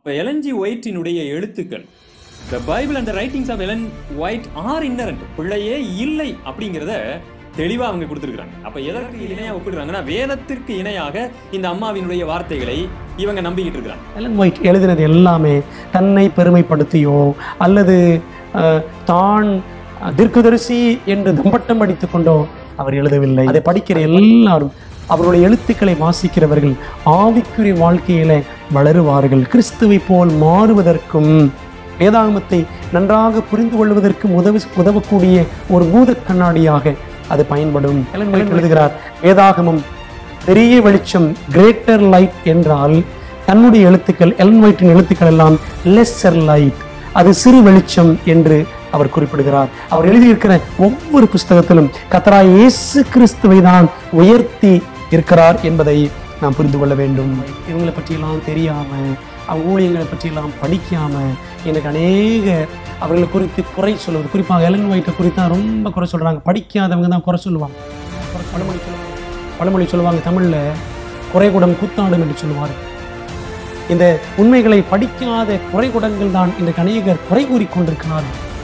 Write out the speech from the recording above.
இப்போ எலன்ஜி ஒயிட்டினுடைய எழுத்துக்கள் the Bible and writings of Ellen White are inerrant பிள்ளையே இல்லை அப்படிங்கிறத தெளிவாக அவங்க கொடுத்துருக்காங்க அப்போ எதற்கு இணையாக ஒப்பிடுறாங்கன்னா வேதத்திற்கு இணையாக இந்த அம்மாவினுடைய வார்த்தைகளை இவங்க நம்பிக்கிட்டு இருக்கிறாங்க எலன் ஒயிட் எழுதினது எல்லாமே தன்னை பெருமைப்படுத்தியோ அல்லது அஹ், தான் தீர்க்கதரிசி என்று தம்பட்டம் அடித்துக் கொண்டோ அவர் எழுதவில்லை அதை படிக்கிற எல்லாரும் அவருடைய எழுத்துக்களை வாசிக்கிறவர்கள் ஆவிக்குரிய வாழ்க்கையில வளருவார்கள் கிறிஸ்துவை போல் மாறுவதற்கும் வேதாகமத்தை நன்றாக புரிந்து கொள்வதற்கும் உதவி உதவக்கூடிய ஒரு பூத கண்ணாடியாக அது பயன்படும் எலன் ஒயிட் எழுதுகிறார் வேதாகமம் பெரிய வெளிச்சம் கிரேட்டர் லைட் என்றால் தன்னுடைய எழுத்துக்கள் எலன் ஒயிட்டின் எழுத்துக்கள் எல்லாம் லெஸ்ஸர் லைட் அது சிறு வெளிச்சம் என்று அவர் குறிப்பிடுகிறார் அவர் எழுதியிருக்கிற ஒவ்வொரு புஸ்தகத்திலும் கத்தராய் இயேசு கிறிஸ்துவை தான் உயர்த்தி இருக்கிறார் என்பதை நாம் புரிந்து கொள்ள வேண்டும் இவங்களை பற்றியெல்லாம் தெரியாம அவங்க ஊழியங்களை பற்றியெல்லாம் படிக்காம எனக்கு அநேக அவர்களை குறித்து குறை சொல்வது குறிப்பாக எலன் ஒயிட்டை குறித்து தான் ரொம்ப குறை சொல்றாங்க படிக்காதவங்க தான் குறை சொல்லுவாங்க பழமொழி சொல்லுவாங்க பழமொழி சொல்லுவாங்க தமிழ்ல குறைகுடம் கூத்தாடும் என்று சொல்லுவார் இந்த உண்மைகளை படிக்காத குறைகுடங்கள் தான் இன்றைக்கு அநேகர் குறை கூறிக் கொண்டிருக்கிறார்கள்